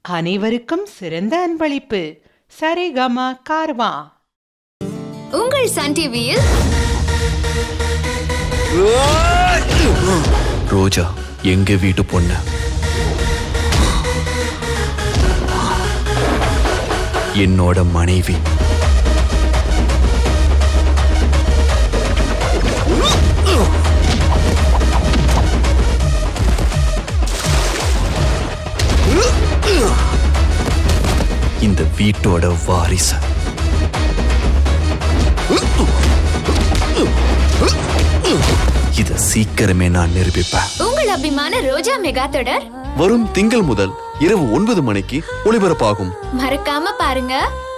அனைவருக்கும் சிறந்த அன்பளிப்பு சரிகமா கார்வா உங்கள் சன் டிவியில் ரோஜா எங்க வீட்டு பொண்ணு என்னோட மனைவி இந்த வீட்டோட வாரிசு இத சீக்கிரமே நான் நிரூபிப்பேன் உங்கள் அபிமான ரோஜா மெகா தொடர் வரும் திங்கள் முதல் இரவு ஒன்பது மணிக்கு ஒளிபரப்பாகும் மறக்காம பாருங்க